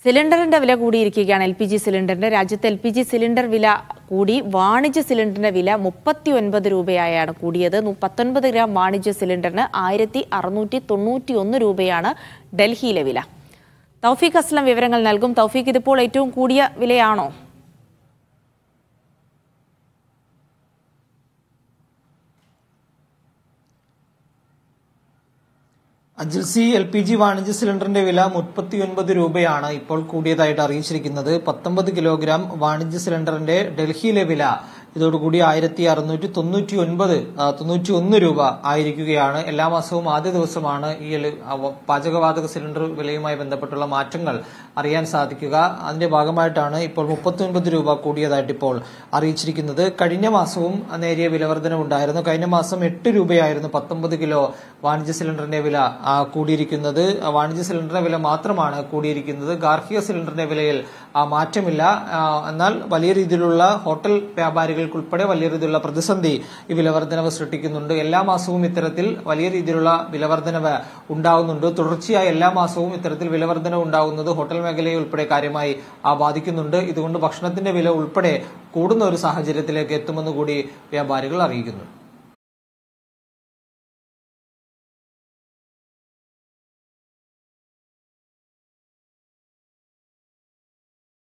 സിലിണ്ടറിന്റെ വില കൂടിയിരിക്കുകയാണ് L P G സിലിണ്ടറിന്റെ രാജ്യത്ത് എൽ പി ജി സിലിണ്ടർ വില കൂടി വാണിജ്യ സിലിണ്ടറിന്റെ വില മുപ്പത്തി ഒൻപത് രൂപയായാണ് കൂടിയത് നു- പത്തൊൻപത് ഗ്രാം വാണിജ്യ സിലിണ്ടറിന് ആയിരത്തി അറുന്നൂറ്റി തൊണ്ണൂറ്റി ഒന്ന് രൂപയാണ് ഡൽഹിയിലെ വില തൗഫീഖ് അസ്ലം വിവരങ്ങൾ നൽകും തൗഫീഖ് ഇതിപ്പോൾ ഏറ്റവും കൂടിയ വിലയാണോ അജിൽസി എൽ പി ജി വാണിജ്യ സിലിണ്ടറിന്റെ വില മുപ്പത്തിയൊൻപത് രൂപയാണ് ഇപ്പോൾ കൂടിയതായിട്ട് അറിയിച്ചിരിക്കുന്നത് പത്തൊമ്പത് കിലോഗ്രാം വാണിജ്യ സിലിണ്ടറിന്റെ ഡൽഹിയിലെ വില ഇതോടുകൂടി ആയിരത്തി അറുന്നൂറ്റി തൊണ്ണൂറ്റി ഒൻപത് തൊണ്ണൂറ്റി ഒന്ന് രൂപ ആയിരിക്കുകയാണ് എല്ലാ മാസവും ആദ്യ ദിവസമാണ് ഈ എല്- അവ- പാചകവാതക സിലിണ്ടർ വിലയുമായി ബന്ധപ്പെട്ടുള്ള മാറ്റങ്ങൾ അറിയാൻ സാധിക്കുക അതിന്റെ ഭാഗമായിട്ടാണ് ഇപ്പോൾ മുപ്പത്തി ഒൻപത് രൂപ കൂടിയതായിട്ട് ഇപ്പോൾ അറിയിച്ചിരിക്കുന്നത് കഴിഞ്ഞ മാസവും നേരിയ വിലവർധന ഉണ്ടായിരുന്നു കഴിഞ്ഞ മാസം എട്ട് രൂപയായിരുന്നു പത്തൊമ്പത് കിലോ വാണിജ്യ സിലിണ്ടറിന്റെ വില ആ, കൂടിയിരിക്കുന്നത് ആ, വാണിജ്യ സിലിണ്ടറിന്റെ വില മാത്രമാണ് കൂടിയിരിക്കുന്നത് ഗാർഹിക സിലിണ്ടറിന്റെ വിലയിൽ ആ, മാറ്റമില്ല ആ, എന്നാൽ വലിയ രീതിയിലുള്ള ഹോട്ടൽ വ്യാപാരികൾക്കുൾപ്പെടെ വലിയ രീതിയിലുള്ള പ്രതിസന്ധി ഈ വിലവർധനവ് സൃഷ്ടിക്കുന്നുണ്ട് എല്ലാ മാസവും ഇത്തരത്തിൽ വലിയ രീതിയിലുള്ള വിലവർധനവ് ഉണ്ടാകുന്നുണ്ട് തുടർച്ചയായി എല്ലാ മാസവും ഇത്തരത്തിൽ വിലവർധന ഉണ്ടാകുന്നത് ഹോട്ടൽ മേഖലയെ ഉൾപ്പെടെ കാര്യമായി ആ, ബാധിക്കുന്നുണ്ട് ഇതുകൊണ്ട് ഭക്ഷണത്തിന്റെ വില ഉൾപ്പെടെ കൂടുന്ന ഒരു സാഹചര്യത്തിലേക്ക് എത്തുമെന്ന് കൂടി വ്യാപാരികൾ അറിയിക്കുന്നു